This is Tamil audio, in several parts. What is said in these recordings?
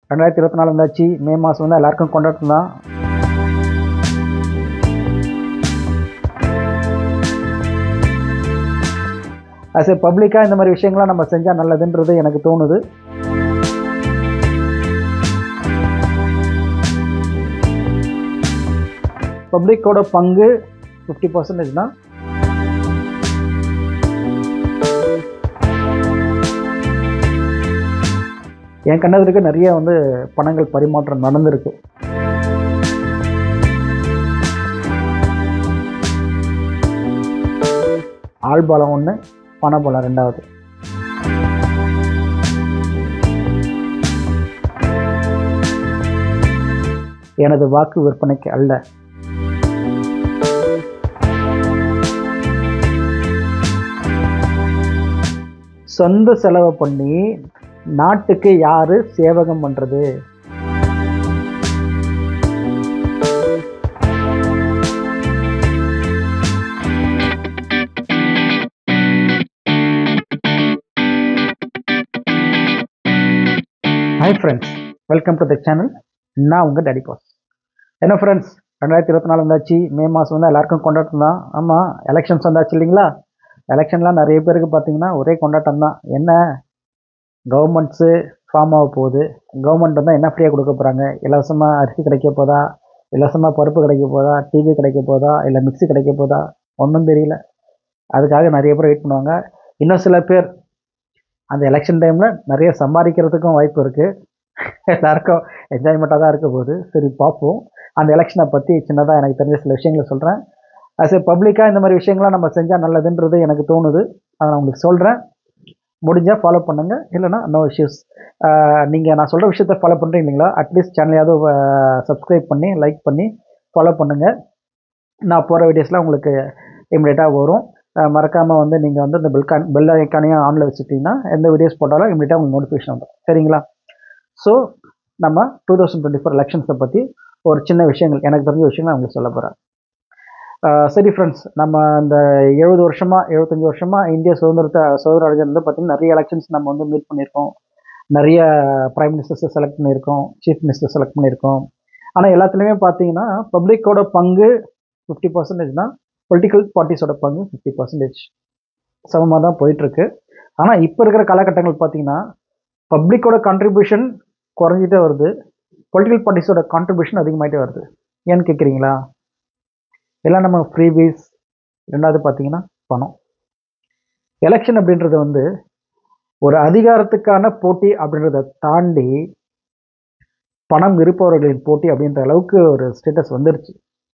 ரெண்டாயிரத்தி இருபத்தி நாலு வந்தாச்சு மே மாதம் வந்து எல்லாருக்கும் கொண்டாட்டம் தான் அஸ் ஏ பப்ளிக்காக இந்த மாதிரி விஷயங்கள்லாம் நம்ம செஞ்சால் நல்லதுன்றது எனக்கு தோணுது பப்ளிக்கோட பங்கு ஃபிஃப்டி பர்சன்டேஜ் தான் என் கண்ணதுக்கு நிறைய வந்து பணங்கள் பரிமாற்றம் நடந்திருக்கு ஆள்பலம் ஒன்று பணபலம் ரெண்டாவது எனது வாக்கு விற்பனைக்கு அல்ல சொந்த செலவை பண்ணி நாட்டுக்கு யாரு சேவகம் பண்றது hi friends welcome to the channel நான் உங்கள் டேடி பாஸ் என்ன ஃப்ரெண்ட்ஸ் ரெண்டாயிரத்தி இருபத்தி நாலு வந்தாச்சு மே மாதம் வந்து எல்லாருக்கும் கொண்டாட்டம் தான் ஆமாம் எலெக்ஷன்ஸ் வந்தாச்சு இல்லைங்களா எலெக்ஷன்லாம் நிறைய பேருக்கு பார்த்தீங்கன்னா ஒரே கொண்டாட்டம் தான் என்ன கவர்மெண்ட்ஸு ஃபார்ம் ஆக போகுது கவர்மெண்ட் வந்து என்ன ஃப்ரீயாக கொடுக்க போகிறாங்க இலவசமாக அரிசி கிடைக்க போதா இலவசமாக பருப்பு கிடைக்க போதா டிவி கிடைக்க போதா இல்லை மிக்ஸி கிடைக்க போதா ஒன்றும் தெரியல அதுக்காக நிறைய பேர் வெயிட் பண்ணுவாங்க இன்னும் சில பேர் அந்த எலெக்ஷன் டைமில் நிறைய சம்பாதிக்கிறதுக்கும் வாய்ப்பு இருக்குது எல்லாருக்கும் என்ஜாய்மெண்ட்டாக தான் இருக்க போகுது சரி பார்ப்போம் அந்த எலெக்ஷனை பற்றி சின்னதாக எனக்கு தெரிஞ்ச சில விஷயங்களை சொல்கிறேன் அஸ் ஏ பப்ளிக்காக இந்த மாதிரி விஷயங்கள்லாம் நம்ம செஞ்சால் நல்லதுன்றது எனக்கு தோணுது அதை நான் உங்களுக்கு சொல்கிறேன் முடிஞ்சால் ஃபாலோ பண்ணுங்கள் இல்லைனா நோ இஷ்யூஸ் நீங்கள் நான் சொல்கிற விஷயத்த ஃபாலோ பண்ணுறீங்க இல்லைங்களா அட்லீஸ்ட் சேனலையாவது சப்ஸ்கிரைப் பண்ணி லைக் பண்ணி ஃபாலோ பண்ணுங்கள் நான் போகிற வீடியோஸ்லாம் உங்களுக்கு இமிடியேட்டாக வரும் மறக்காமல் வந்து நீங்கள் வந்து இந்த பெல் கான் பெல் ஐக்கானையும் ஆனில் வச்சுட்டிங்கன்னா எந்த வீடியோஸ் போட்டாலும் இமிடியேட்டாக உங்களுக்கு நோட்டிஃபிகேஷன் வந்துடும் சரிங்களா ஸோ நம்ம டூ தௌசண்ட் டுவெண்ட்டி ஃபோர் எலெக்ஷன்ஸை பற்றி ஒரு சின்ன விஷயங்கள் எனக்கு தெரிஞ்ச விஷயங்கள் நான் உங்களுக்கு சொல்ல போகிறேன் சரி ஃப்ரெண்ட்ஸ் நம்ம இந்த எழுபது வருஷமாக எழுபத்தஞ்சி வருஷமாக இந்திய சுதந்திரத்தை சுதந்திர அடைஞ்சிருந்து பார்த்திங்கன்னா நிறைய எலெக்ஷன்ஸ் நம்ம வந்து மீட் பண்ணியிருக்கோம் நிறைய ப்ரைம் மினிஸ்டர்ஸை செலக்ட் பண்ணியிருக்கோம் சீஃப் மினிஸ்டர் செலக்ட் பண்ணியிருக்கோம் ஆனால் எல்லாத்துலேயுமே பார்த்தீங்கன்னா பப்ளிக்கோட பங்கு ஃபிஃப்டி பர்சன்டேஜ் தான் பொலிட்டிக்கல் பார்ட்டிஸோட பங்கு ஃபிஃப்டி பர்சன்டேஜ் சமமாக தான் போயிட்டுருக்கு ஆனால் இப்போ இருக்கிற காலகட்டங்கள் பார்த்தீங்கன்னா பப்ளிக்கோட கான்ட்ரிபியூஷன் குறைஞ்சிட்டே வருது பொலிட்டிக்கல் பார்ட்டிஸோட கான்ட்ரிபியூஷன் அதிகமாகிட்டே வருது ஏன்னு கேட்குறீங்களா எல்லாம் நம்ம ஃப்ரீபீஸ் ரெண்டாவது பார்த்தீங்கன்னா பணம் எலெக்ஷன் அப்படின்றது வந்து ஒரு அதிகாரத்துக்கான போட்டி அப்படின்றத தாண்டி பணம் இருப்பவர்களின் போட்டி அப்படின்ற அளவுக்கு ஒரு ஸ்டேட்டஸ் வந்துருச்சு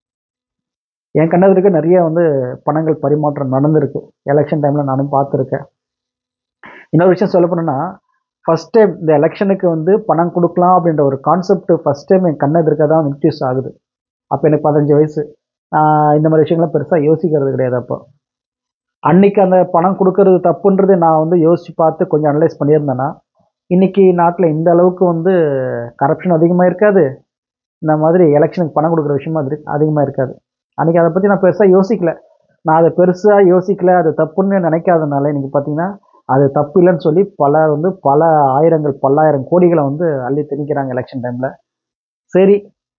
என் கண்ணதுக்கு நிறைய வந்து பணங்கள் பரிமாற்றம் நடந்திருக்கு எலெக்ஷன் டைமில் நானும் பார்த்துருக்கேன் இன்னொரு விஷயம் சொல்ல போனோன்னா ஃபஸ்ட் டைம் இந்த எலெக்ஷனுக்கு வந்து பணம் கொடுக்கலாம் அப்படின்ற ஒரு கான்செப்ட் ஃபஸ்ட் டைம் என் கண்ணு எதிர்க்க தான் இன்ட்யூஸ் ஆகுது அப்போ எனக்கு பதினஞ்சு வயசு இந்த மாதிரி விஷயங்கள்லாம் பெருசாக யோசிக்கிறது கிடையாது அப்போ அன்னைக்கு அந்த பணம் கொடுக்கறது தப்புன்றது நான் வந்து யோசித்து பார்த்து கொஞ்சம் அனலைஸ் பண்ணியிருந்தேன்னா இன்றைக்கி நாட்டில் இந்த அளவுக்கு வந்து கரப்ஷன் அதிகமாக இருக்காது இந்த மாதிரி எலெக்ஷனுக்கு பணம் கொடுக்குற விஷயமா அது அதிகமாக இருக்காது அன்றைக்கி அதை பற்றி நான் பெருசாக யோசிக்கல நான் அதை பெருசாக யோசிக்கல அது தப்புன்னு நினைக்காதனால இன்றைக்கி பார்த்தீங்கன்னா அது தப்பு இல்லைன்னு சொல்லி பல வந்து பல ஆயிரங்கள் பல்லாயிரம் கோடிகளை வந்து அள்ளி திணிக்கிறாங்க எலெக்ஷன் டைமில் சரி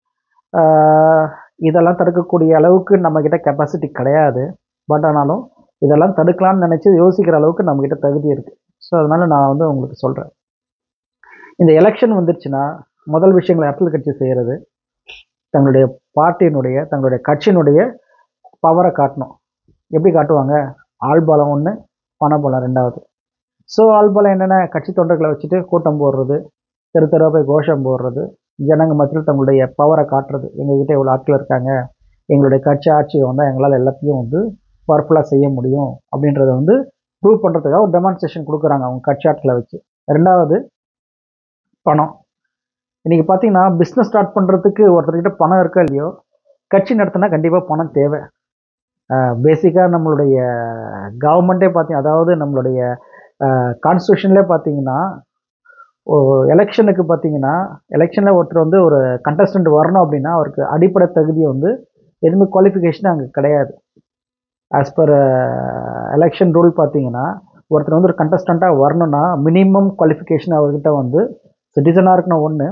இதெல்லாம் தடுக்கக்கூடிய அளவுக்கு நம்மக்கிட்ட கெப்பாசிட்டி கிடையாது பட் ஆனாலும் இதெல்லாம் தடுக்கலாம்னு நினச்சி யோசிக்கிற அளவுக்கு நம்மக்கிட்ட தகுதி இருக்குது ஸோ அதனால் நான் வந்து உங்களுக்கு சொல்கிறேன் இந்த எலெக்ஷன் வந்துருச்சுன்னா முதல் விஷயங்களை அரசியல் கட்சி செய்கிறது தங்களுடைய பார்ட்டியினுடைய தங்களுடைய கட்சியினுடைய பவரை காட்டணும் எப்படி காட்டுவாங்க ஆள்பலம் ஒன்று பணபலம் ரெண்டாவது ஸோ ஆள்பலம் என்னென்ன கட்சி தொண்டர்களை வச்சுட்டு கூட்டம் போடுறது தெரு தெருவாக போய் கோஷம் போடுறது ஜனங்க மத்தியில் தங்களுடைய பவரை காட்டுறது எங்ககிட்ட இவ்வளோ ஆட்கள் இருக்காங்க எங்களுடைய கட்சி ஆட்சி வந்தால் எங்களால் எல்லாத்தையும் வந்து பவர்ஃபுல்லாக செய்ய முடியும் அப்படின்றத வந்து ப்ரூவ் பண்ணுறதுக்காக ஒரு டெமான்ஸ்ட்ரேஷன் கொடுக்குறாங்க அவங்க கட்சி ஆட்களை வச்சு ரெண்டாவது பணம் இன்றைக்கி பார்த்தீங்கன்னா பிஸ்னஸ் ஸ்டார்ட் பண்ணுறதுக்கு ஒருத்தர்கிட்ட பணம் இருக்கா இல்லையோ கட்சி நடத்தினா கண்டிப்பாக பணம் தேவை பேசிக்காக நம்மளுடைய கவர்மெண்ட்டே பார்த்தீங்க அதாவது நம்மளுடைய கான்ஸ்டியூஷன்லேயே பார்த்தீங்கன்னா எலெக்ஷனுக்கு பார்த்தீங்கன்னா எலெக்ஷனில் ஒருத்தர் வந்து ஒரு கண்டஸ்டன்ட் வரணும் அப்படின்னா அவருக்கு அடிப்படை தகுதி வந்து எதுவுமே குவாலிஃபிகேஷன் அங்கே கிடையாது ஆஸ் பர் எலெக்ஷன் ரூல் பார்த்தீங்கன்னா ஒருத்தர் வந்து ஒரு கண்டஸ்டண்ட்டாக வரணும்னா மினிமம் குவாலிஃபிகேஷன் அவர்கிட்ட வந்து சிட்டிசனாக இருக்கணும் ஒன்று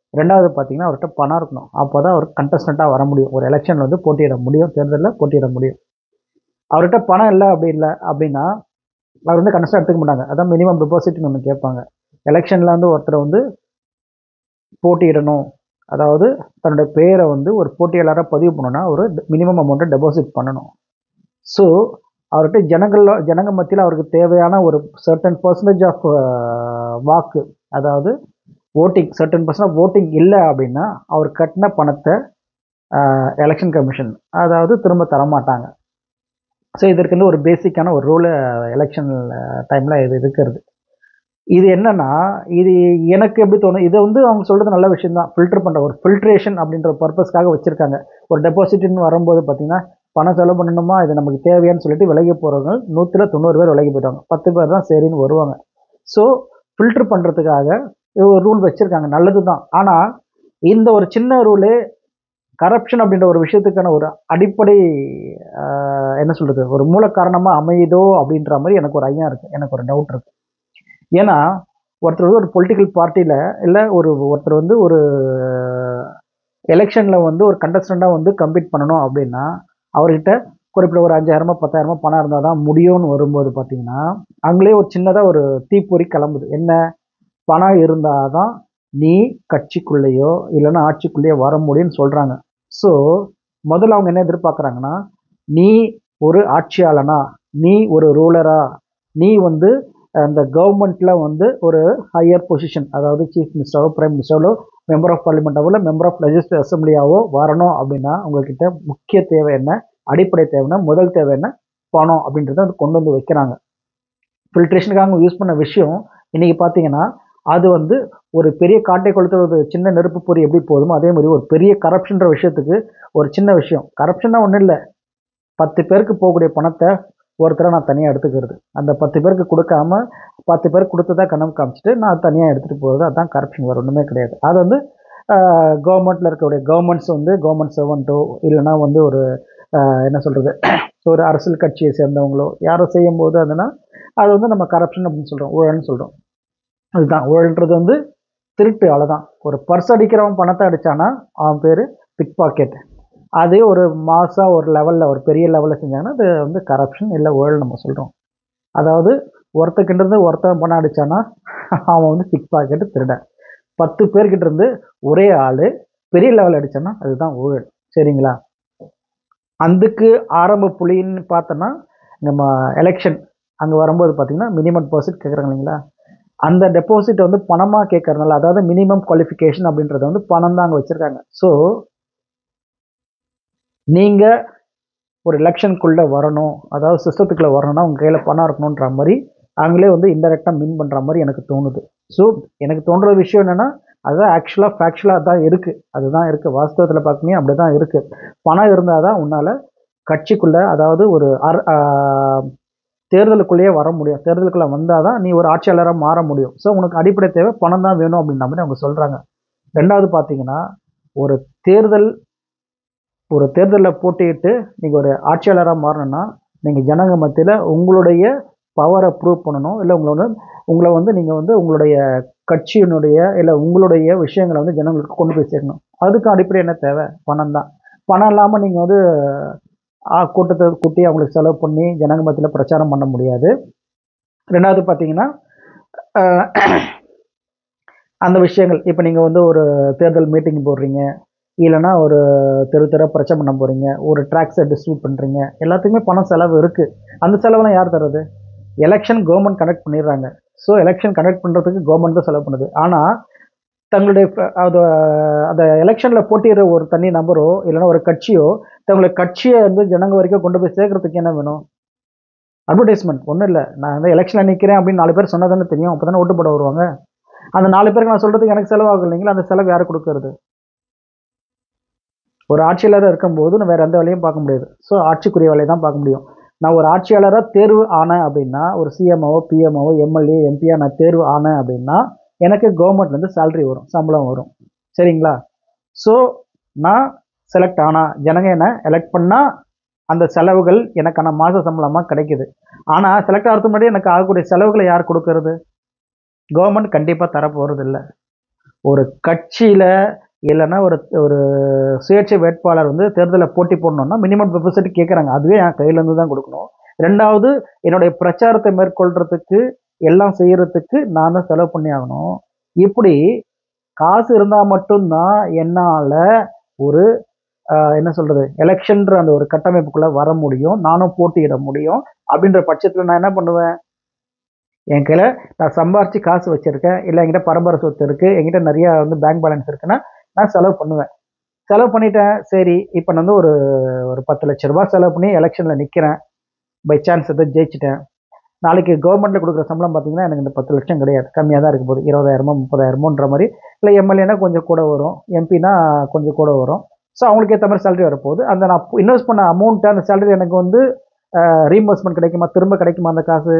ரெண்டாவது பார்த்தீங்கன்னா அவர்கிட்ட பணம் இருக்கணும் அப்போ தான் அவர் கண்டஸ்டண்ட்டாக வர முடியும் ஒரு எலெக்ஷனில் வந்து போட்டியிட முடியும் தேர்தலில் போட்டியிட முடியும் அவர்கிட்ட பணம் இல்லை அப்படி இல்லை அப்படின்னா அவர் வந்து கண்டஸ்டாக எடுத்துக்க மாட்டாங்க அதான் மினிமம் டெபாசிட்னு ஒன்று கேட்பாங்க எலெக்ஷனில் வந்து ஒருத்தர் வந்து போட்டியிடணும் அதாவது தன்னோட பேரை வந்து ஒரு போட்டியாளராக பதிவு பண்ணணும்னா ஒரு மினிமம் அமௌண்ட்டை டெபாசிட் பண்ணணும் ஸோ அவர்கிட்ட ஜனங்கள் ஜனங்க மத்தியில் அவருக்கு தேவையான ஒரு சர்டன் பர்சன்டேஜ் ஆஃப் வாக்கு அதாவது voting certain percent of voting இல்லை அப்படின்னா அவர் கட்டின பணத்தை எலெக்ஷன் கமிஷன் அதாவது திரும்ப தரமாட்டாங்க ஸோ இதற்கு வந்து ஒரு பேசிக்கான ஒரு ரூல் எலெக்ஷன் டைமில் இது இருக்கிறது இது என்னன்னா இது எனக்கு எப்படி தோணும் இதை வந்து அவங்க சொல்கிறது நல்ல விஷயம் தான் ஃபில்டர் பண்ணுற ஒரு ஃபில்ட்ரேஷன் அப்படின்ற பர்பஸ்க்காக வச்சுருக்காங்க ஒரு டெபாசிட்னு வரும்போது பார்த்தீங்கன்னா பணம் செலவு பண்ணணுமா இது நமக்கு தேவையான்னு சொல்லிட்டு விலகி போகிறவங்க நூற்றில் தொண்ணூறு பேர் விலகி போயிட்டாங்க பத்து பேர் தான் சரின்னு வருவாங்க ஸோ ஃபில்டர் பண்ணுறதுக்காக ஒரு ரூல் வச்சுருக்காங்க நல்லது தான் ஆனால் இந்த ஒரு சின்ன ரூலு கரப்ஷன் அப்படின்ற ஒரு விஷயத்துக்கான ஒரு அடிப்படை ஆஹ், என்ன சொல்கிறது ஒரு மூல காரணமாக அமையுதோ அப்படின்ற மாதிரி எனக்கு ஒரு ஐயம் இருக்குது எனக்கு ஒரு டவுட் இருக்குது ஏன்னா ஒருத்தர் வந்து ஒரு பொலிட்டிக்கல் பார்ட்டியில் இல்லை ஒரு ஒருத்தர் வந்து ஒரு எலெக்ஷனில் வந்து ஒரு கண்டஸ்டண்ட்டாக வந்து கம்பீட் பண்ணணும் அப்படின்னா அவர்கிட்ட குறிப்பிட்ட ஒரு அஞ்சாயிரமோ பத்தாயிரமோ பணம் இருந்தால் தான் முடியும்னு வரும்போது பார்த்தீங்கன்னா அங்களே ஒரு சின்னதாக ஒரு தீப்பொறி கிளம்புது என்ன பணம் இருந்தால் தான் நீ கட்சிக்குள்ளேயோ இல்லைன்னா ஆட்சிக்குள்ளேயோ வர முடியும்னு சொல்கிறாங்க ஸோ முதல்ல அவங்க என்ன எதிர்பார்க்குறாங்கன்னா நீ ஒரு ஆட்சியாளனா நீ ஒரு ரூலரா நீ வந்து அந்த கவர்மெண்ட்டில் வந்து ஒரு ஹையர் பொசிஷன் அதாவது சீஃப் மினிஸ்டரோ பிரைம் மினிஸ்டரோ மெம்பர் ஆஃப் பார்லிமெண்ட்டாவோ இல்லை மெம்பர் ஆஃப் லெஜிஸ்லேட்டிவ் அசம்பிளியாவோ வரணும் அப்படின்னா உங்ககிட்ட முக்கிய தேவை என்ன அடிப்படை தேவைன்னா முதல் தேவை என்ன பணம் அப்படின்றத வந்து கொண்டு வந்து வைக்கிறாங்க ஃபில்ட்ரேஷனுக்காக அவங்க யூஸ் பண்ண விஷயம் இன்றைக்கி பார்த்தீங்கன்னா அது வந்து ஒரு பெரிய காட்டை கொளுத்த ஒரு சின்ன நெருப்பு பொறி எப்படி போதுமோ அதே மாதிரி ஒரு பெரிய கரப்ஷன்ற விஷயத்துக்கு ஒரு சின்ன விஷயம் கரப்ஷன்னா ஒன்றும் இல்லை பத்து பேருக்கு போகக்கூடிய பணத்தை ஒருத்தரை நான் தனியாக எடுத்துக்கிறது அந்த பத்து பேருக்கு கொடுக்காம பத்து பேருக்கு கொடுத்ததா கணக்கு காமிச்சிட்டு நான் தனியாக எடுத்துகிட்டு போகிறது அதான் கரப்ஷன் வேறு ஒன்றுமே கிடையாது அது வந்து கவர்மெண்ட்டில் இருக்கக்கூடிய கவர்மெண்ட்ஸ் வந்து கவர்மெண்ட் சர்வெண்ட்டோ இல்லைன்னா வந்து ஒரு ஆஹ், என்ன சொல்கிறது ஒரு அரசியல் கட்சியை சேர்ந்தவங்களோ யாரோ செய்யும்போது அதுனா அது வந்து நம்ம கரப்ஷன் அப்படின்னு சொல்கிறோம் ஊழல்னு சொல்கிறோம் அதுதான் ஊழல்ன்றது வந்து திருட்டு அவ்வளோதான் ஒரு பர்ஸ் அடிக்கிறவன் பணத்தை அடித்தானா அவன் பேர் பிக் பாக்கெட் அதே ஒரு மாசாக ஒரு லெவலில் ஒரு பெரிய லெவலில் செஞ்சாங்கன்னா அது வந்து கரப்ஷன் இல்லை ஊழல் நம்ம சொல்கிறோம் அதாவது ஒருத்தக்கிட்ட இருந்து ஒருத்தன் பணம் அடித்தானா அவன் வந்து பிக் பாக்கெட்டு திருடன் பத்து பேர்கிட்ட இருந்து ஒரே ஆள் பெரிய லெவல் அடித்தானா அதுதான் ஊழல் சரிங்களா அதுக்கு ஆரம்ப புள்ளின்னு பார்த்தோன்னா நம்ம எலெக்ஷன் அங்கே வரும்போது பார்த்தீங்கன்னா மினிமம் டெபாசிட் கேட்குறாங்க இல்லைங்களா அந்த டெபாசிட் வந்து பணமாக கேட்கறதுனால அதாவது மினிமம் குவாலிஃபிகேஷன் அப்படின்றத வந்து பணம் தான் அங்கே வச்சுருக்காங்க ஸோ நீங்கள் ஒரு எலெக்ஷனுக்குள்ளே வரணும் அதாவது சிஸ்டத்துக்குள்ளே வரணும்னா உங்கள் கையில் பணம் இருக்கணுன்ற மாதிரி அவங்களே வந்து இன்டெரக்டாக மீன் பண்ணுற மாதிரி எனக்கு தோணுது ஸோ எனக்கு தோன்ற விஷயம் என்னென்னா அதுதான் ஆக்சுவலாக ஃபேக்சுவலாக தான் இருக்குது அதுதான் இருக்குது வாஸ்தவத்தில் பார்க்கணும் அப்படி தான் இருக்குது பணம் இருந்தால் தான் உன்னால் கட்சிக்குள்ளே அதாவது ஒரு அர் ஆஹ் தேர்தலுக்குள்ளேயே வர முடியும் தேர்தலுக்குள்ளே வந்தால் தான் நீ ஒரு ஆட்சியாளராக மாற முடியும் ஸோ உனக்கு அடிப்படை தேவை பணம் தான் வேணும் அப்படின்ற மாதிரி அவங்க சொல்கிறாங்க ரெண்டாவது பார்த்தீங்கன்னா ஒரு தேர்தல் ஒரு தேர்தலில் போட்டியிட்டு நீங்கள் ஒரு ஆட்சியாளராக மாறணும்னா நீங்கள் ஜனங்க மத்தியில் உங்களுடைய பவரை ப்ரூவ் பண்ணணும் இல்லை உங்களை வந்து உங்களை வந்து நீங்கள் வந்து உங்களுடைய கட்சியினுடைய இல்லை உங்களுடைய விஷயங்களை வந்து ஜனங்களுக்கு கொண்டு போய் சேர்க்கணும் அதுக்கு அடிப்படை என்ன தேவை பணம் தான் பணம் இல்லாமல் நீங்கள் வந்து ஆ, கூட்டத்தை கூட்டி அவங்களுக்கு செலவு பண்ணி ஜனங்க மத்தியில் பிரச்சாரம் பண்ண முடியாது ரெண்டாவது பார்த்தீங்கன்னா அஹ், அந்த விஷயங்கள் இப்போ நீங்கள் வந்து ஒரு தேர்தல் மீட்டிங் போடுறீங்க இல்லைன்னா ஒரு தெரு தெரு பிரச்சாரம் பண்ண போகிறீங்க ஒரு ட்ராக்ஸை டிஸ்ட்ரிபியூட் பண்ணுறீங்க எல்லாத்துக்குமே பணம் செலவு இருக்குது அந்த செலவெல்லாம் யார் தர்றது எலெக்ஷன் கவர்மெண்ட் கண்டக்ட் பண்ணிடுறாங்க ஸோ எலெக்ஷன் கண்டக்ட் பண்ணுறதுக்கு கவர்மெண்ட் தான் செலவு பண்ணுது ஆனால் தங்களுடைய ப- அது அந்த எலெக்ஷனில் போட்டியிடுற ஒரு தனி நபரோ இல்லைன்னா ஒரு கட்சியோ தங்களுடைய கட்சியை வந்து ஜனங்க வரைக்கும் கொண்டு போய் சேர்க்கறதுக்கு என்ன வேணும் அட்வர்டைஸ்மெண்ட் ஒன்றும் இல்லை நான் வந்து எலெக்ஷனில் நிற்கிறேன் அப்படின்னு நாலு பேர் சொன்னதானே தெரியும் அப்போ தானே ஓட்டு போட வருவாங்க அந்த நாலு பேருக்கு நான் சொல்கிறதுக்கு எனக்கு செலவாகும் இல்லைங்களா அந்த செலவு யார் கொடுக்கறது ஒரு ஆட்சியாளராக இருக்கும்போது நான் வேறு எந்த வேலையும் பார்க்க முடியாது ஸோ ஆட்சிக்குரிய வேலையை தான் பார்க்க முடியும் நான் ஒரு ஆட்சியாளராக தேர்வு ஆனேன் அப்படின்னா ஒரு சிஎம்ஓ பிஎம்ஓ எம்எல்ஏ எம்பியா நான் தேர்வு ஆனேன் அப்படின்னா எனக்கு கவர்மெண்ட்லேருந்து சேலரி வரும் சம்பளம் வரும் சரிங்களா ஸோ நான் செலக்ட் ஆனா ஜனங்க என்ன எலெக்ட் பண்ணால் அந்த செலவுகள் எனக்கான மாத சம்பளமாக கிடைக்குது ஆனால் செலக்ட் ஆகிறதுக்கு முன்னாடி எனக்கு ஆகக்கூடிய செலவுகளை யார் கொடுக்கறது கவர்மெண்ட் கண்டிப்பாக தர போகிறது இல்லை ஒரு கட்சியில் இல்லைன்னா ஒரு ஒரு சுயேட்சை வேட்பாளர் வந்து தேர்தலில் போட்டி போடணும்னா மினிமம் டெபாசிட் கேட்குறாங்க அதுவே என் கையிலேருந்து தான் கொடுக்கணும் ரெண்டாவது என்னுடைய பிரச்சாரத்தை மேற்கொள்றதுக்கு எல்லாம் செய்யறதுக்கு நான் தான் செலவு பண்ணி ஆகணும் இப்படி காசு இருந்தால் மட்டும்தான் என்னால் ஒரு ஆஹ், என்ன சொல்றது எலெக்ஷன்ற அந்த ஒரு கட்டமைப்புக்குள்ள வர முடியும் நானும் போட்டியிட முடியும் அப்படின்ற பட்சத்தில் நான் என்ன பண்ணுவேன் என் கையில் நான் சம்பாரிச்சு காசு வச்சிருக்கேன் இல்லை என்கிட்ட பரம்பரை சொத்து இருக்குது என்கிட்ட நிறைய வந்து பேங்க் பேலன்ஸ் இருக்குன்னா நான் செலவு பண்ணுவேன் செலவு பண்ணிட்டேன் சரி இப்போ நான் வந்து ஒரு ஒரு பத்து லட்ச ரூபாய் செலவு பண்ணி எலெக்ஷனில் நிற்கிறேன் பை சான்ஸ் எதாவது ஜெயிச்சிட்டேன் நாளைக்கு கவர்மெண்ட்டில் கொடுக்குற சம்பளம் பார்த்தீங்கன்னா எனக்கு இந்த பத்து லட்சம் கிடையாது கம்மியாக தான் இருக்க போகுது இருபதாயிரமோ முப்பதாயிரமோன்ற மாதிரி இல்லை எம்எல்ஏனா கொஞ்சம் கூட வரும் எம்பினா கொஞ்சம் கூட வரும் ஸோ அவங்களுக்கு ஏற்ற மாதிரி சேலரி வரப்போகுது அந்த நான் இன்வெஸ்ட் பண்ண அமௌண்ட்டு அந்த சேலரி எனக்கு வந்து ரீஇம்பர்ஸ்மெண்ட் கிடைக்குமா திரும்ப கிடைக்குமா அந்த காசு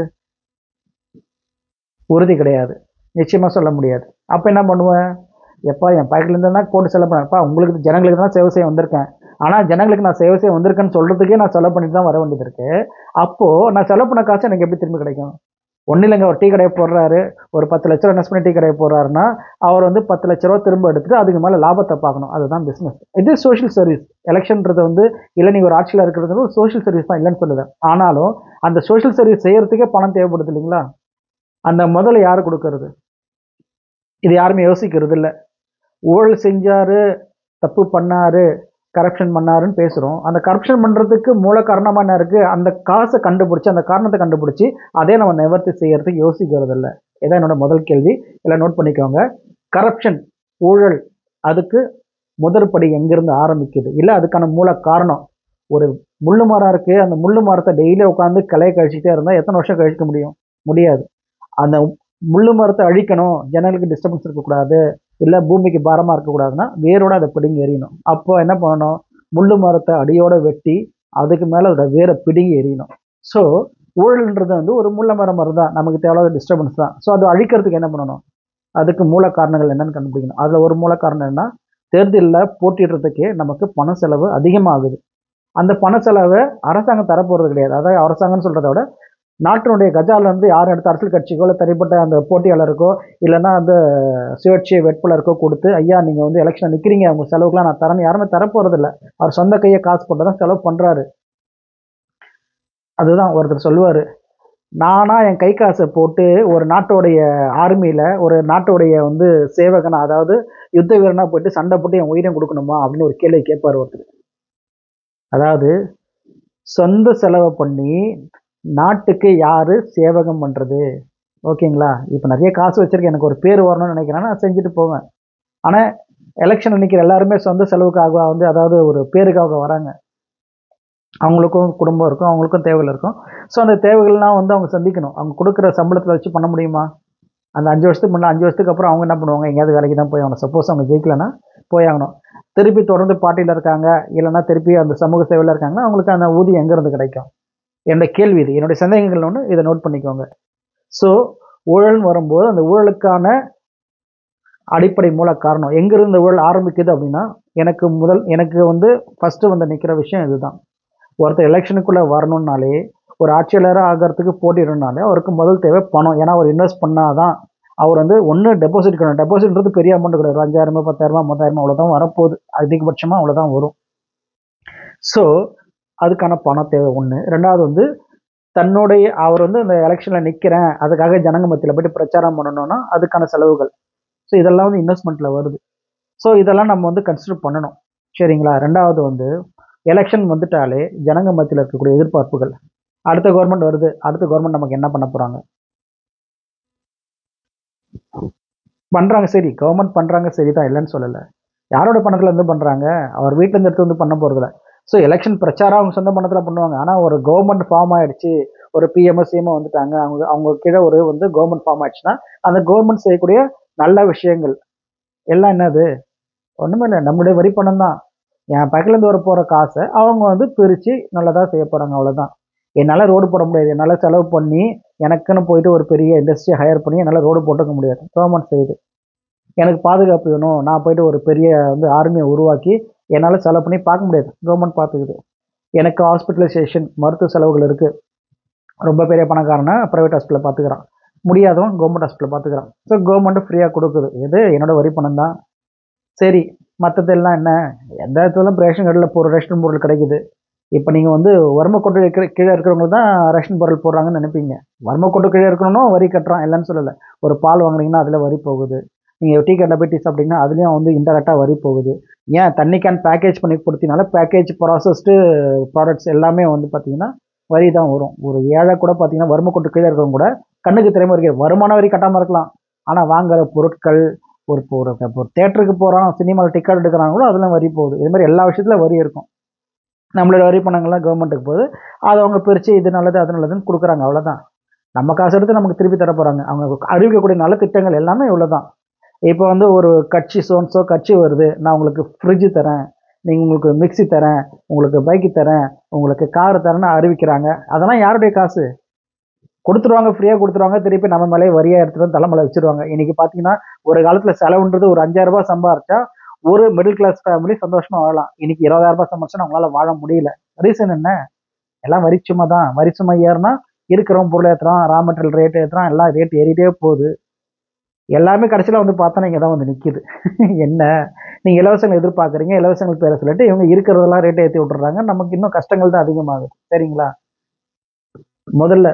உறுதி கிடையாது நிச்சயமாக சொல்ல முடியாது அப்போ என்ன பண்ணுவேன் எப்பா என் பாக்கெட்லேருந்து தான் கோட்டு செலவு பண்ணேன்ப்பா உங்களுக்கு ஜனங்களுக்கு தான் சேவை செய்ய வந்திருக்கேன் ஆனால் ஜனங்களுக்கு நான் சேவை செய்ய வந்திருக்கேன்னு சொல்கிறதுக்கே நான் செலவு பண்ணிட்டு தான் வர வேண்டியது இருக்கு அப்போது நான் செலவு பண்ண காசு எனக்கு எப்படி திரும்பி கிடைக்கும் ஒன்றும் இல்லைங்க ஒரு டீ கடையை போடுறாரு ஒரு பத்து லட்ச ரூபா இன்வெஸ்ட் பண்ணி டீ கடையை போடுறாருன்னா அவர் வந்து பத்து லட்ச ரூபா திரும்ப எடுத்துட்டு அதுக்கு மேலே லாபத்தை பார்க்கணும் அதுதான் பிஸ்னஸ் இது சோஷியல் சர்வீஸ் எலெக்ஷன்ன்றது வந்து இல்லை நீங்கள் ஒரு ஆட்சியில் இருக்கிறது ஒரு சோஷியல் சர்வீஸ் தான் இல்லைன்னு சொல்லுது ஆனாலும் அந்த சோஷியல் சர்வீஸ் செய்யறதுக்கே பணம் தேவைப்படுது இல்லைங்களா அந்த முதல்ல யார் கொடுக்கறது இது யாருமே யோசிக்கிறது இல்லை ஊழல் செஞ்சாரு தப்பு பண்ணாரு கரப்ஷன் பண்ணாருன்னு பேசுகிறோம் அந்த கரப்ஷன் பண்ணுறதுக்கு மூல காரணமாக என்ன இருக்குது அந்த காசை கண்டுபிடிச்சி அந்த காரணத்தை கண்டுபிடிச்சி அதே நம்ம நிவர்த்தி செய்யறதுக்கு யோசிக்கிறது இல்லை இதான் என்னோட முதல் கேள்வி எல்லாம் நோட் பண்ணிக்கோங்க கரப்ஷன் ஊழல் அதுக்கு முதற்படி எங்கேருந்து ஆரம்பிக்குது இல்லை அதுக்கான மூல காரணம் ஒரு முள்ளு மரம் இருக்குது அந்த முள்ளு மரத்தை டெய்லி உட்காந்து கிளைய கழிச்சிட்டே இருந்தால் எத்தனை வருஷம் கழிக்க முடியும் முடியாது அந்த முள்ளு மரத்தை அழிக்கணும் ஜனங்களுக்கு டிஸ்டர்பன்ஸ் இருக்கக்கூடாது இல்லை பூமிக்கு பாரமாக இருக்கக்கூடாதுன்னா வேரோட அதை பிடுங்கி எறியணும் அப்போ என்ன பண்ணணும் முள்ளு மரத்தை அடியோட வெட்டி அதுக்கு மேலே அதோட வேரை பிடுங்கி எறியணும் ஸோ ஊழல்ன்றது வந்து ஒரு முள்ள மரம் மாதிரி தான் நமக்கு தேவையில்லாத டிஸ்டர்பன்ஸ் தான் ஸோ அது அழிக்கிறதுக்கு என்ன பண்ணணும் அதுக்கு மூல காரணங்கள் என்னன்னு கண்டுபிடிக்கணும் அதில் ஒரு மூல காரணம் என்ன தேர்தலில் போட்டிடுறதுக்கே நமக்கு பண செலவு அதிகமாகுது அந்த பண செலவை அரசாங்கம் தரப்போகிறது கிடையாது அதாவது அரசாங்கம்னு சொல்கிறத விட நாட்டினுடைய கஜால இருந்து யாரும் எடுத்த அரசியல் கட்சிக்கோ இல்லை தனிப்பட்ட அந்த போட்டியாளருக்கோ இல்லைன்னா அந்த சுயேட்சை வேட்பாளருக்கோ கொடுத்து ஐயா நீங்கள் வந்து எலெக்ஷன் நிற்கிறீங்க அவங்க செலவுக்குலாம் நான் தரேன்னு யாருமே தரப்போகிறதில்ல அவர் சொந்த கையை காசு போட்டு தான் செலவு பண்ணுறாரு அதுதான் ஒருத்தர் சொல்லுவார் நானா என் கை காசை போட்டு ஒரு நாட்டோடைய ஆர்மியில் ஒரு நாட்டோடைய வந்து சேவகனா அதாவது யுத்த வீரனா போயிட்டு சண்டை போட்டு என் உயிரை கொடுக்கணுமா அப்படின்னு ஒரு கேள்வி கேட்பார் ஒருத்தர் அதாவது சொந்த செலவை பண்ணி நாட்டுக்கு யாரு சேவகம் பண்ணுறது ஓகேங்களா இப்போ நிறைய காசு வச்சிருக்கேன் எனக்கு ஒரு பேர் வரணும்னு நினைக்கிறேன் நான் செஞ்சுட்டு போவேன் ஆனால் எலெக்ஷன் நிற்கிற எல்லாருமே சொந்த செலவுக்காக வந்து அதாவது ஒரு பேருக்காக வராங்க அவங்களுக்கும் குடும்பம் இருக்கும் அவங்களுக்கும் தேவைகள் இருக்கும் ஸோ அந்த தேவைகள்லாம் வந்து அவங்க சந்திக்கணும் அவங்க கொடுக்குற சம்பளத்தில் வச்சு பண்ண முடியுமா அந்த அஞ்சு வருஷத்துக்கு முன்னே அஞ்சு வருஷத்துக்கு அப்புறம் அவங்க என்ன பண்ணுவாங்க எங்கேயாவது வேலைக்கு தான் போய் ஆகணும் சப்போஸ் அவங்க ஜெயிக்கலைன்னா போய் ஆகணும் திருப்பி தொடர்ந்து பார்ட்டியில் இருக்காங்க இல்லைன்னா திருப்பி அந்த சமூக சேவையில் இருக்காங்கன்னா அவங்களுக்கு அந்த ஊதியம் எங்கேருந்து கிடைக்கும் என்னுடைய கேள்வி இது என்னுடைய சந்தேகங்கள் ஒன்று இதை நோட் பண்ணிக்கோங்க ஸோ ஊழல்னு வரும்போது அந்த ஊழலுக்கான அடிப்படை மூல காரணம் எங்கிருந்து இந்த ஊழல் ஆரம்பிக்குது அப்படின்னா எனக்கு முதல் எனக்கு வந்து ஃபஸ்ட்டு வந்து நிற்கிற விஷயம் இதுதான் ஒருத்தர் எலெக்ஷனுக்குள்ளே வரணும்னாலே ஒரு ஆட்சியாளராக ஆகிறதுக்கு போட்டிடணும்னாலே அவருக்கு முதல் தேவை பணம் ஏன்னா அவர் இன்வெஸ்ட் பண்ணாதான் அவர் வந்து ஒன்று டெபாசிட் பண்ணணும் டெபாசிட்ன்றது பெரிய அமௌண்ட் கிடையாது ஒரு அஞ்சாயிரமா பத்தாயிரமா மூவாயிரமா அவ்வளோதான் வரப்போகுது அதிகபட்சமாக அவ்வளோதான் வரும் ஸோ அதுக்கான பணம் தேவை ஒன்று ரெண்டாவது வந்து தன்னுடைய அவர் வந்து இந்த எலெக்ஷனில் நிற்கிறேன் அதுக்காக ஜனங்க மத்தியில் போயிட்டு பிரச்சாரம் பண்ணணும்னா அதுக்கான செலவுகள் ஸோ இதெல்லாம் வந்து இன்வெஸ்ட்மெண்ட்டில் வருது ஸோ இதெல்லாம் நம்ம வந்து கன்சிடர் பண்ணணும் சரிங்களா ரெண்டாவது வந்து எலெக்ஷன் வந்துட்டாலே ஜனங்க மத்தியில் இருக்கக்கூடிய எதிர்பார்ப்புகள் அடுத்த கவர்மெண்ட் வருது அடுத்த கவர்மெண்ட் நமக்கு என்ன பண்ண போகிறாங்க பண்ணுறாங்க சரி கவர்மெண்ட் பண்ணுறாங்க சரி தான் இல்லைன்னு சொல்லலை யாரோட பணத்தில் இருந்து பண்ணுறாங்க அவர் வீட்டிலேருந்து எடுத்து வந்து பண்ண போகிறதில்ல ஸோ எலெக்ஷன் பிரச்சாரம் அவங்க சொந்த பணத்தில் பண்ணுவாங்க ஆனால் ஒரு கவர்மெண்ட் ஃபார்ம் ஆயிடுச்சு ஒரு பிஎம்ஓ சிஎம்ஓ வந்துட்டாங்க அவங்க அவங்க கீழே ஒரு வந்து கவர்மெண்ட் ஃபார்ம் ஆயிடுச்சுன்னா அந்த கவர்மெண்ட் செய்யக்கூடிய நல்ல விஷயங்கள் எல்லாம் என்னது ஒன்றுமே இல்லை நம்மளுடைய வரி பணம் தான் என் பக்கத்துலேருந்து வர போகிற காசை அவங்க வந்து பிரித்து நல்லதாக செய்ய போகிறாங்க அவ்வளோதான் என்னால் ரோடு போட முடியாது என்னால் செலவு பண்ணி எனக்குன்னு போயிட்டு ஒரு பெரிய இண்டஸ்ட்ரியை ஹையர் பண்ணி என்னால் ரோடு போட்டுக்க முடியாது கவர்மெண்ட் செய்யுது எனக்கு பாதுகாப்பு வேணும் நான் போயிட்டு ஒரு பெரிய வந்து ஆர்மியை உருவாக்கி என்னால் செலவு பண்ணி பார்க்க முடியாது கவர்மெண்ட் பார்த்துக்குது எனக்கு ஹாஸ்பிட்டலைசேஷன் மருத்துவ செலவுகள் இருக்குது ரொம்ப பெரிய பணக்காரனை ப்ரைவேட் ஹாஸ்பிட்டலில் பார்த்துக்கிறான் முடியாதவன் கவர்மெண்ட் ஹாஸ்பிட்டல் பார்த்துக்கிறான் ஸோ கவர்மெண்ட் ஃப்ரீயாக கொடுக்குது எது என்னோட வரி பணம் தான் சரி மற்றதெல்லாம் என்ன எந்த இடத்துலையும் ரேஷன் கடையில் போகிற ரேஷன் பொருள் கிடைக்குது இப்போ நீங்கள் வந்து வறுமைக்கோட்டு இருக்கிற கீழே இருக்கிறவங்க தான் ரேஷன் பொருள் போடுறாங்கன்னு நினைப்பீங்க வறுமைக்கோட்டு கீழே இருக்கணும்னும் வரி கட்டுறான் இல்லைன்னு சொல்லலை ஒரு பால் வாங்குனீங்கன்னா அதில் வரி போகுது நீங்கள் டீ கடையில் போய் டீ சாப்பிட்டீங்கன்னா அதுலேயும் வந்து இன்டெரக்டாக வரி போகுது ஏன் தண்ணி கேன் பேக்கேஜ் பண்ணி கொடுத்தீங்கனால பேக்கேஜ் ப்ராசஸ்டு ப்ராடக்ட்ஸ் எல்லாமே வந்து பார்த்தீங்கன்னா வரி தான் வரும் ஒரு ஏழை கூட பார்த்தீங்கன்னா வறுமைக்கோட்டு கீழே இருக்கிறவங்க கூட கண்ணுக்கு தெரியாமல் இருக்கு வருமான வரி கட்டாமல் இருக்கலாம் ஆனால் வாங்குற பொருட்கள் ஒரு ஒரு ஒரு தேட்டருக்கு போகிறோம் சினிமாவில் டிக்கெட் எடுக்கிறாங்களோ அதெல்லாம் வரி போகுது இது மாதிரி எல்லா விஷயத்துலையும் வரி இருக்கும் நம்மளோட வரி பணங்கள்லாம் கவர்மெண்ட்டுக்கு போகுது அதை அவங்க பிரித்து இது நல்லது அது நல்லதுன்னு கொடுக்குறாங்க அவ்வளோதான் நம்ம காசு எடுத்து நமக்கு திருப்பி தர போகிறாங்க அவங்க அறிவிக்கக்கூடிய நல்ல திட்டங்கள் எல்லாமே இவ்வளோ தான் இப்போ வந்து ஒரு கட்சி சோன்ஸோ கட்சி வருது நான் உங்களுக்கு ஃப்ரிட்ஜு தரேன் நீங்கள் உங்களுக்கு மிக்ஸி தரேன் உங்களுக்கு பைக்கு தரேன் உங்களுக்கு கார் தரேன்னு அறிவிக்கிறாங்க அதெல்லாம் யாருடைய காசு கொடுத்துருவாங்க ஃப்ரீயாக கொடுத்துருவாங்க திருப்பி நம்ம மேலே வரியாக எடுத்துகிட்டு வந்து தலைமலை வச்சுருவாங்க இன்றைக்கி பார்த்தீங்கன்னா ஒரு காலத்தில் செலவுன்றது ஒரு அஞ்சாயிரம் ரூபாய் சம்பாரிச்சா ஒரு மிடில் கிளாஸ் ஃபேமிலி சந்தோஷமாக வாழலாம் இன்னைக்கு இருபதாயிரம் ரூபாய் சம்பாரிச்சா அவங்களால வாழ முடியல ரீசன் என்ன எல்லாம் வரி சுமை தான் வரி சுமை ஏறினா இருக்கிறவன் பொருள் ஏற்றுறான் ரா மெட்டீரியல் ரேட் ஏற்றுறான் எல்லாம் ரேட் ஏறிட்டே போகுது எல்லாமே கடைசியில் வந்து பார்த்தா இங்கே தான் வந்து நிற்கிது என்ன நீங்கள் இலவசங்கள் எதிர்பார்க்குறீங்க இலவசங்கள் பேர சொல்லிட்டு இவங்க இருக்கிறதெல்லாம் ரேட்டை ஏற்றி விட்டுறாங்க நமக்கு இன்னும் கஷ்டங்கள் தான் அதிகமாகுது சரிங்களா முதல்ல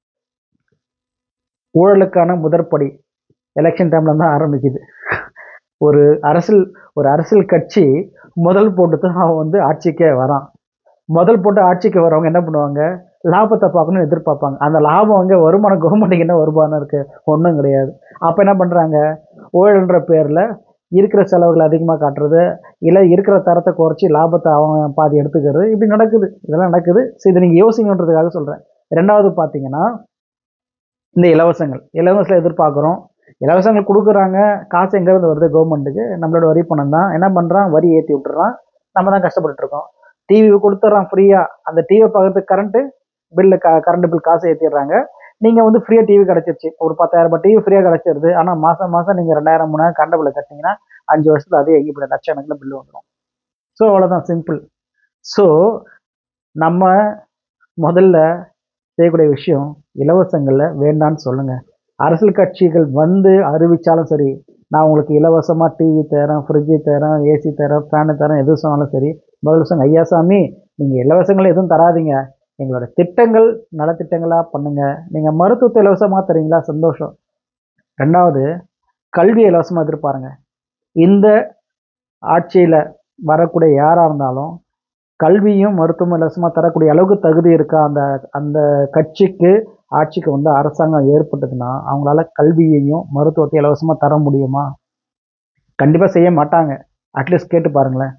ஊழலுக்கான முதற்படி எலெக்ஷன் டைம்ல தான் ஆரம்பிக்குது ஒரு அரசியல் ஒரு அரசியல் கட்சி முதல் போட்டு தான் அவன் வந்து ஆட்சிக்கே வரான் முதல் போட்டு ஆட்சிக்கு வரவங்க என்ன பண்ணுவாங்க லாபத்தை பார்க்கணும்னு எதிர்பார்ப்பாங்க அந்த லாபம் அங்கே வருமானம் கவர்மெண்ட்டுக்கு என்ன வருமானம் இருக்குது ஒன்றும் கிடையாது அப்போ என்ன பண்ணுறாங்க ஊழல்ன்ற பேரில் இருக்கிற செலவுகளை அதிகமாக காட்டுறது இல்லை இருக்கிற தரத்தை குறைச்சி லாபத்தை அவன் பாதி எடுத்துக்கிறது இப்படி நடக்குது இதெல்லாம் நடக்குது ஸோ இதை நீங்கள் யோசிங்கன்றதுக்காக சொல்கிறேன் ரெண்டாவது பார்த்தீங்கன்னா இந்த இலவசங்கள் இலவசம் எதிர்பார்க்குறோம் இலவசங்கள் கொடுக்குறாங்க காசு எங்கேருந்து வருது கவர்மெண்ட்டுக்கு நம்மளோட வரி பணம் தான் என்ன பண்ணுறான் வரி ஏற்றி விட்டுறான் நம்ம தான் கஷ்டப்பட்டு இருக்கோம் டிவி கொடுத்துட்றான் ஃப்ரீயாக அந்த டிவியை பார்க்கறதுக்கு கரண்ட்டு பில்லு க கரண்ட் பில் காசு ஏற்றிடுறாங்க நீங்கள் வந்து ஃப்ரீயாக டிவி கிடச்சிருச்சு ஒரு பத்தாயிரம் ரூபாய் டிவி ஃப்ரீயாக கிடச்சிருது ஆனால் மாதம் மாதம் நீங்கள் ரெண்டாயிரம் மூணாயிரம் கரண்ட் பில்லை கட்டிங்கன்னா அஞ்சு வருஷத்துல அதே எங்கே போய்டும் லட்சக்கணக்கில் பில்லு வந்துடும் ஸோ அவ்வளோதான் சிம்பிள் ஸோ நம்ம முதல்ல செய்யக்கூடிய விஷயம் இலவசங்களில் வேண்டான்னு சொல்லுங்கள் அரசியல் கட்சிகள் வந்து அறிவித்தாலும் சரி நான் உங்களுக்கு இலவசமாக டிவி தரேன் ஃப்ரிட்ஜு தரேன் ஏசி தரேன் ஃபேனு தரேன் எது சொன்னாலும் சரி முதல்ல சொல்லுங்க ஐயா சாமி நீங்கள் இலவசங்கள் எதுவும் தராதீங்க எங்களோட திட்டங்கள் நலத்திட்டங்களாக பண்ணுங்கள் நீங்கள் மருத்துவத்தை இலவசமாக தரீங்களா சந்தோஷம் ரெண்டாவது கல்வி இலவசமாக எதிர்பாருங்க இந்த ஆட்சியில் வரக்கூடிய யாராக இருந்தாலும் கல்வியும் மருத்துவமும் இலவசமாக தரக்கூடிய அளவுக்கு தகுதி இருக்கா அந்த அந்த கட்சிக்கு ஆட்சிக்கு வந்து அரசாங்கம் ஏற்பட்டதுன்னா அவங்களால கல்வியையும் மருத்துவத்தையும் இலவசமாக தர முடியுமா கண்டிப்பாக செய்ய மாட்டாங்க அட்லீஸ்ட் கேட்டு பாருங்களேன்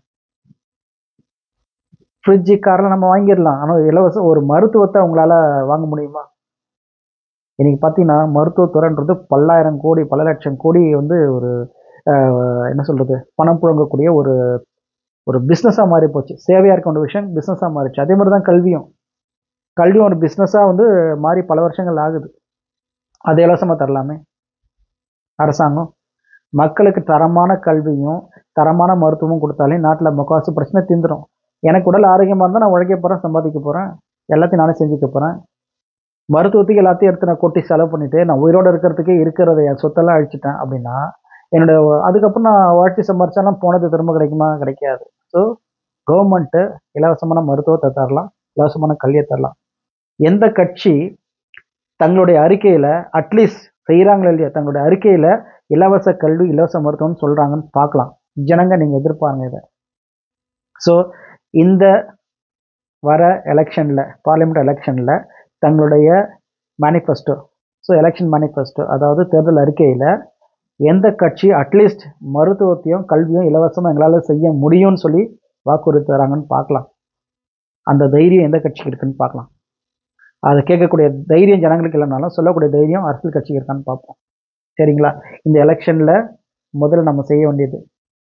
ஃப்ரிட்ஜு காரில் நம்ம வாங்கிடலாம் ஆனால் இலவசம் ஒரு மருத்துவத்தை அவங்களால வாங்க முடியுமா இன்னைக்கு பார்த்தீங்கன்னா மருத்துவத்துறைன்றது பல்லாயிரம் கோடி பல லட்சம் கோடி வந்து ஒரு என்ன சொல்கிறது பணம் புழங்கக்கூடிய ஒரு ஒரு பிஸ்னஸாக மாறி போச்சு சேவையாக இருக்க ஒரு விஷயம் பிஸ்னஸாக மாறிச்சு அதே மாதிரி தான் கல்வியும் கல்வியும் ஒரு பிஸ்னஸாக வந்து மாறி பல வருஷங்கள் ஆகுது அது இலவசமாக தரலாமே அரசாங்கம் மக்களுக்கு தரமான கல்வியும் தரமான மருத்துவமும் கொடுத்தாலே நாட்டில் முக்கால்வாசி பிரச்சனை தீந்துடும் எனக்கு உடல் ஆரோக்கியமாக இருந்தால் நான் உழைக்க போகிறேன் சம்பாதிக்க போகிறேன் எல்லாத்தையும் நானே செஞ்சுக்க போகிறேன் மருத்துவத்துக்கு எல்லாத்தையும் எடுத்து நான் கொட்டி செலவு பண்ணிவிட்டு நான் உயிரோடு இருக்கிறதுக்கே இருக்கிறத என் சொத்தெல்லாம் அழிச்சிட்டேன் அப்படின்னா என்னோட அதுக்கப்புறம் நான் வாழ்க்கை சம்பாரிச்சாலும் போனது திரும்ப கிடைக்குமா கிடைக்காது ஸோ கவர்மெண்ட்டு இலவசமான மருத்துவத்தை தரலாம் இலவசமான கல்வியை தரலாம் எந்த கட்சி தங்களுடைய அறிக்கையில் அட்லீஸ்ட் செய்கிறாங்களோ இல்லையா தங்களுடைய அறிக்கையில் இலவச கல்வி இலவச மருத்துவம்னு சொல்கிறாங்கன்னு பார்க்கலாம் ஜனங்க நீங்கள் எதிர்பாருங்க இதை ஸோ இந்த வர எலெக்ஷனில் பார்லிமெண்ட் எலெக்ஷனில் தங்களுடைய மேனிஃபெஸ்டோ ஸோ எலெக்ஷன் மேனிஃபெஸ்டோ அதாவது தேர்தல் அறிக்கையில் எந்த கட்சி அட்லீஸ்ட் மருத்துவத்தையும் கல்வியும் இலவசமாக எங்களால் செய்ய முடியும்னு சொல்லி வாக்குறுதி தராங்கன்னு பார்க்கலாம் அந்த தைரியம் எந்த கட்சிக்கு இருக்குன்னு பார்க்கலாம் அதை கேட்கக்கூடிய தைரியம் ஜனங்களுக்கு இல்லைனாலும் சொல்லக்கூடிய தைரியம் அரசியல் கட்சிக்கு இருக்கான்னு பார்ப்போம் சரிங்களா இந்த எலெக்ஷனில் முதல்ல நம்ம செய்ய வேண்டியது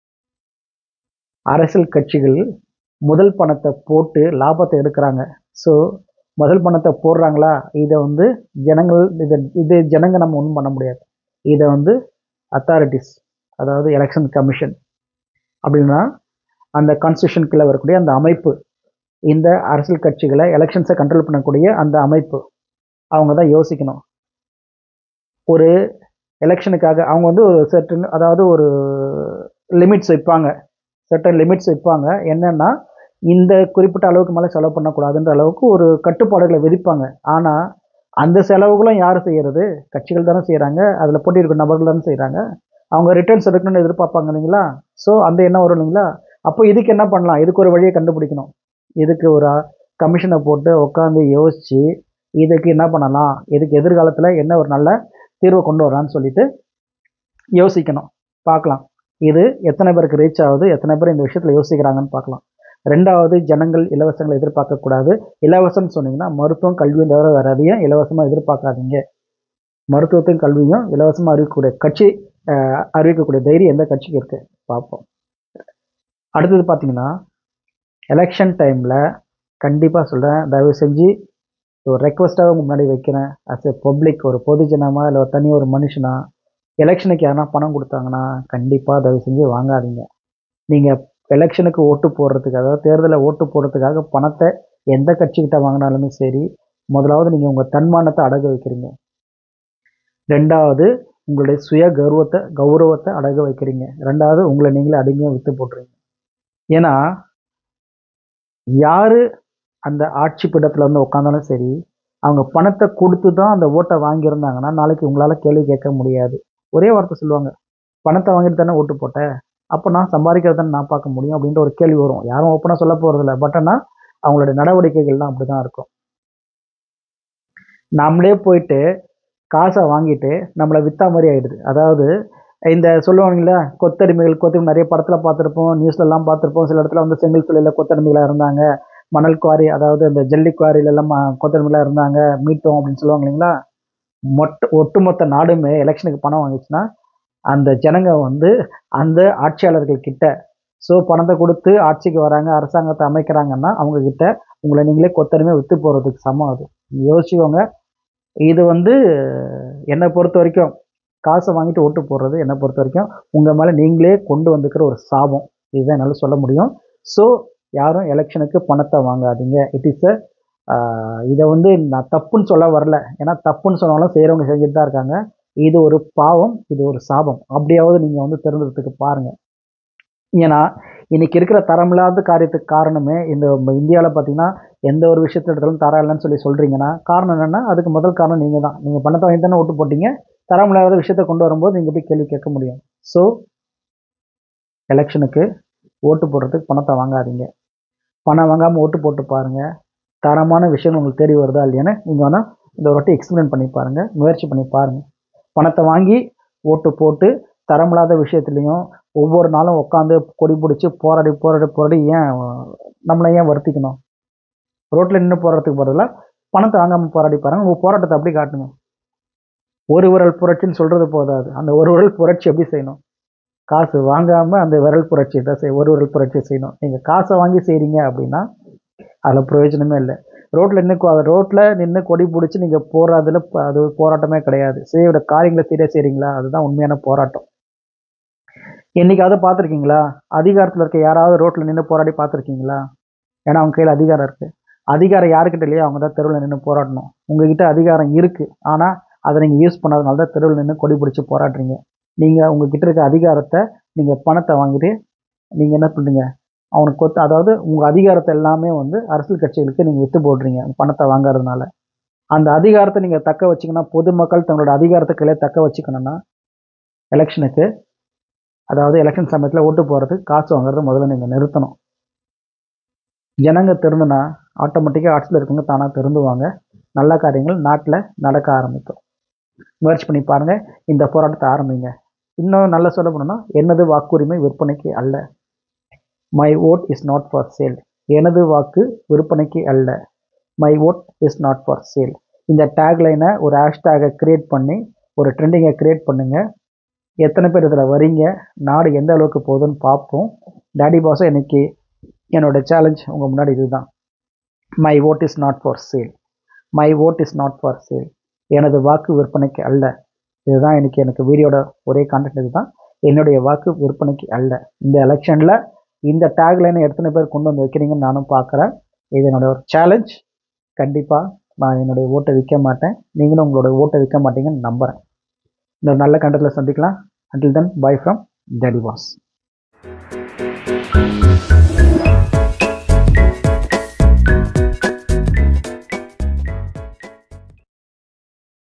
அரசியல் கட்சிகள் முதல் பணத்தை போட்டு லாபத்தை எடுக்கிறாங்க ஸோ முதல் பணத்தை போடுறாங்களா இதை வந்து ஜனங்கள் இதை இது ஜனங்க நம்ம ஒன்றும் பண்ண முடியாது இதை வந்து அத்தாரிட்டிஸ் அதாவது எலெக்ஷன் கமிஷன் அப்படின்னா அந்த கான்ஸ்டியூஷன் கீழே வரக்கூடிய அந்த அமைப்பு இந்த அரசியல் கட்சிகளை எலெக்ஷன்ஸை கண்ட்ரோல் பண்ணக்கூடிய அந்த அமைப்பு அவங்க தான் யோசிக்கணும் ஒரு எலெக்ஷனுக்காக அவங்க வந்து ஒரு சர்டன் அதாவது ஒரு லிமிட்ஸ் வைப்பாங்க சர்டன் லிமிட்ஸ் வைப்பாங்க என்னென்னா இந்த குறிப்பிட்ட அளவுக்கு மேலே செலவு பண்ணக்கூடாதுன்ற அளவுக்கு ஒரு கட்டுப்பாடுகளை விதிப்பாங்க ஆனால் அந்த செலவுகளும் யார் செய்கிறது கட்சிகள் தானே செய்கிறாங்க அதில் போட்டியிருக்கிற நபர்கள் தானே செய்கிறாங்க அவங்க ரிட்டர்ன்ஸ் எடுக்கணும்னு எதிர்பார்ப்பாங்க இல்லைங்களா ஸோ அந்த எண்ணம் வரும் இல்லைங்களா அப்போ இதுக்கு என்ன பண்ணலாம் இதுக்கு ஒரு வழியை கண்டுபிடிக்கணும் இதுக்கு ஒரு கமிஷனை போட்டு உட்காந்து யோசித்து இதுக்கு என்ன பண்ணலாம் இதுக்கு எதிர்காலத்தில் என்ன ஒரு நல்ல தீர்வை கொண்டு வரலான்னு சொல்லிட்டு யோசிக்கணும் பார்க்கலாம் இது எத்தனை பேருக்கு ரீச் ஆகுது எத்தனை பேர் இந்த விஷயத்தில் யோசிக்கிறாங்கன்னு பார்க்கலாம் ரெண்டாவது ஜனங்கள் இலவசங்களை எதிர்பார்க்கக்கூடாது இலவசம்னு சொன்னீங்கன்னா மருத்துவம் கல்வியும் தவிர வேறு எதையும் இலவசமாக எதிர்பார்க்காதீங்க மருத்துவத்தையும் கல்வியும் இலவசமாக அறிவிக்கக்கூடிய கட்சி அறிவிக்கக்கூடிய தைரியம் எந்த கட்சிக்கு இருக்குது பார்ப்போம் அடுத்தது பார்த்தீங்கன்னா எலெக்ஷன் டைமில் கண்டிப்பாக சொல்கிறேன் தயவு செஞ்சு ஒரு ரெக்வஸ்ட்டாக முன்னாடி வைக்கிறேன் அஸ் எ பப்ளிக் ஒரு பொதுஜனமாக இல்லை ஒரு தனி ஒரு மனுஷனா எலெக்ஷனுக்கு யாருனா பணம் கொடுத்தாங்கன்னா கண்டிப்பாக தயவு செஞ்சு வாங்காதீங்க நீங்கள் எலெக்ஷனுக்கு ஓட்டு போடுறதுக்கு அதாவது தேர்தலில் ஓட்டு போடுறதுக்காக பணத்தை எந்த கட்சிக்கிட்ட வாங்கினாலுமே சரி முதலாவது நீங்கள் உங்கள் தன்மானத்தை அடகு வைக்கிறீங்க ரெண்டாவது உங்களுடைய சுய கௌரவத்தை கௌரவத்தை அடகு வைக்கிறீங்க ரெண்டாவது உங்களை நீங்களே அடிமையாக விற்று போட்டுறீங்க ஏன்னா யார் அந்த ஆட்சி பீடத்தில் வந்து உட்காந்தாலும் சரி அவங்க பணத்தை கொடுத்து தான் அந்த ஓட்டை வாங்கியிருந்தாங்கன்னா நாளைக்கு உங்களால் கேள்வி கேட்க முடியாது ஒரே வார்த்தை சொல்லுவாங்க பணத்தை வாங்கிட்டு தானே ஓட்டு போட்டேன் அப்போ நான் சம்பாதிக்கிறது தானே நான் பார்க்க முடியும் அப்படின்ற ஒரு கேள்வி வரும் யாரும் ஓப்பனாக சொல்ல போகிறதில்ல பட் ஆனால் அவங்களோட நடவடிக்கைகள்லாம் அப்படி தான் இருக்கும் நாமளே போயிட்டு காசை வாங்கிட்டு நம்மளை விற்றா மாதிரி ஆகிடுது அதாவது இந்த சொல்லுவாங்கல்ல கொத்தடிமைகள் கொத்தடிமை நிறைய படத்தில் பார்த்துருப்போம் நியூஸ்லலாம் பார்த்துருப்போம் சில இடத்துல வந்து செங்கல் தொழிலில் கொத்தடிமைகளாக இருந்தாங்க மணல் குவாரி அதாவது இந்த ஜல்லி குவாரியிலெல்லாம் கொத்தடிமைகளாக இருந்தாங்க மீட்டோம் அப்படின்னு சொல்லுவாங்க இல்லைங்களா மொத்த ஒட்டுமொத்த நாடுமே எலெக்ஷனுக்கு பணம் வாங்கிச்சுன்னா அந்த ஜனங்க வந்து அந்த ஆட்சியாளர்கள் கிட்ட ஸோ பணத்தை கொடுத்து ஆட்சிக்கு வராங்க அரசாங்கத்தை அமைக்கிறாங்கன்னா அவங்க கிட்ட உங்களை நீங்களே கொத்தடிமை விற்று போகிறதுக்கு சமம் அது யோசிச்சுக்கோங்க இது வந்து என்னை பொறுத்த வரைக்கும் காசை வாங்கிட்டு ஓட்டு போடுறது என்னை பொறுத்த வரைக்கும் உங்கள் மேலே நீங்களே கொண்டு வந்துக்கிற ஒரு சாபம் இதுதான் என்னால் சொல்ல முடியும் ஸோ யாரும் எலெக்ஷனுக்கு பணத்தை வாங்காதீங்க இட் இஸ் அ இதை வந்து நான் தப்புன்னு சொல்ல வரல ஏன்னா தப்புன்னு சொன்னாலும் செய்கிறவங்க செஞ்சுட்டு தான் இருக்காங்க இது ஒரு பாவம் இது ஒரு சாபம் அப்படியாவது நீங்கள் வந்து தெரிஞ்சுக்கிறதுக்கு பாருங்கள் ஏன்னா இன்னைக்கு இருக்கிற தரமில்லாத காரியத்துக்கு காரணமே இந்த இந்தியாவில் பார்த்தீங்கன்னா எந்த ஒரு விஷயத்தில் எடுத்தாலும் தரம் இல்லைன்னு சொல்லி சொல்கிறீங்கன்னா காரணம் என்னென்னா அதுக்கு முதல் காரணம் நீங்கள் தான் நீங்கள் பணத்தை வாங்கி தானே ஓட்டு போட்டீங்க தரமில்லாத விஷயத்தை கொண்டு வரும்போது நீங்கள் போய் கேள்வி கேட்க முடியும் ஸோ எலெக்ஷனுக்கு ஓட்டு போடுறதுக்கு பணத்தை வாங்காதீங்க பணம் வாங்காமல் ஓட்டு போட்டு பாருங்கள் தரமான விஷயம் உங்களுக்கு தேடி வருதா இல்லையான்னு நீங்கள் வேணால் இந்த ஒரு வாட்டி எக்ஸ்பிளைன் பண்ணி பாருங்கள் முயற்சி பண்ணி பாருங்கள் பணத்தை வாங்கி ஓட்டு போட்டு தரமில்லாத விஷயத்துலையும் ஒவ்வொரு நாளும் உட்காந்து கொடி பிடிச்சி போராடி போராடி போராடி ஏன் நம்மளை ஏன் வருத்திக்கணும் ரோட்டில் நின்று போராட்டத்துக்கு போகிறதில்ல பணத்தை வாங்காமல் போராடி பாருங்கள் உங்கள் போராட்டத்தை அப்படி காட்டுங்க ஒரு விரல் புரட்சின்னு சொல்கிறது போதாது அந்த ஒரு விரல் புரட்சி எப்படி செய்யணும் காசு வாங்காமல் அந்த விரல் புரட்சி தான் செய் ஒரு விரல் புரட்சி செய்யணும் நீங்கள் காசை வாங்கி செய்கிறீங்க அப்படின்னா அதில் பிரயோஜனமே இல்லை ரோட்டில் நின்று ரோட்டில் நின்று கொடி பிடிச்சி நீங்கள் போராதில் அது போராட்டமே கிடையாது செய்யோட காரியங்களை சரியாக செய்கிறீங்களா அதுதான் உண்மையான போராட்டம் என்னைக்காவது பார்த்துருக்கீங்களா அதிகாரத்தில் இருக்க யாராவது ரோட்டில் நின்று போராடி பார்த்துருக்கீங்களா ஏன்னா அவங்க கையில் அதிகாரம் இருக்குது அதிகாரம் யாருக்கிட்ட இல்லையோ அவங்க தான் தெருவில் நின்று போராடணும் உங்ககிட்ட அதிகாரம் இருக்குது ஆனால் அதை நீங்கள் யூஸ் பண்ணாதனால தான் தெருவில் நின்று கொடி பிடிச்சி போராடுறீங்க நீங்கள் உங்ககிட்ட இருக்க அதிகாரத்தை நீங்கள் பணத்தை வாங்கிட்டு நீங்கள் என்ன பண்ணுறீங்க அவனுக்கு கொத்து அதாவது உங்கள் அதிகாரத்தை எல்லாமே வந்து அரசியல் கட்சிகளுக்கு நீங்கள் விற்று போடுறீங்க பணத்தை வாங்குறதுனால அந்த அதிகாரத்தை நீங்கள் தக்க வச்சிங்கன்னா பொதுமக்கள் தங்களோட அதிகாரத்தை கையில தக்க வச்சுக்கணும்னா எலெக்ஷனுக்கு அதாவது எலெக்ஷன் சமயத்தில் ஓட்டு போகிறதுக்கு காசு வாங்குறத முதல்ல நீங்கள் நிறுத்தணும் ஜனங்க திருந்துனா ஆட்டோமேட்டிக்காக ஆட்சியில் இருக்கவங்க தானாக திருந்துவாங்க நல்ல காரியங்கள் நாட்டில் நடக்க ஆரம்பிக்கும் முயற்சி பண்ணி பாருங்கள் இந்த போராட்டத்தை ஆரம்பிங்க இன்னும் நல்லா சொல்ல போனோம்னா எனது வாக்குரிமை விற்பனைக்கு அல்ல my vote is not for sale எனது வாக்கு விற்பனைக்கு அல்ல my vote is not for sale இந்த டேக்லைனை ஒரு ஹேஷ்டேகை க்ரியேட் பண்ணி ஒரு ட்ரெண்டிங்கை க்ரியேட் பண்ணுங்கள் எத்தனை பேர் இதில் வரீங்க நாடு எந்த அளவுக்கு போகுதுன்னு பார்ப்போம் டேடி பாஸும் இன்னைக்கு என்னோட சேலஞ்ச் உங்கள் முன்னாடி இதுதான் my vote is not for sale my vote is not for sale எனது வாக்கு விற்பனைக்கு அல்ல இதுதான் எனக்கு எனக்கு வீடியோட ஒரே கான்டென்ட் இதுதான் என்னுடைய வாக்கு விற்பனைக்கு அல்ல இந்த எலெக்ஷனில் இந்த டேக்லைனை எத்தனை பேர் கொண்டு வந்து வைக்கிறீங்கன்னு நானும் பார்க்குறேன் இது என்னோட ஒரு சேலஞ்ச் கண்டிப்பாக நான் என்னுடைய ஓட்டை விற்க மாட்டேன் நீங்களும் உங்களோட ஓட்டை விற்க மாட்டீங்கன்னு நம்புகிறேன் இன்னொரு நல்ல கண்டத்தில் சந்திக்கலாம் until then bye from daddy pass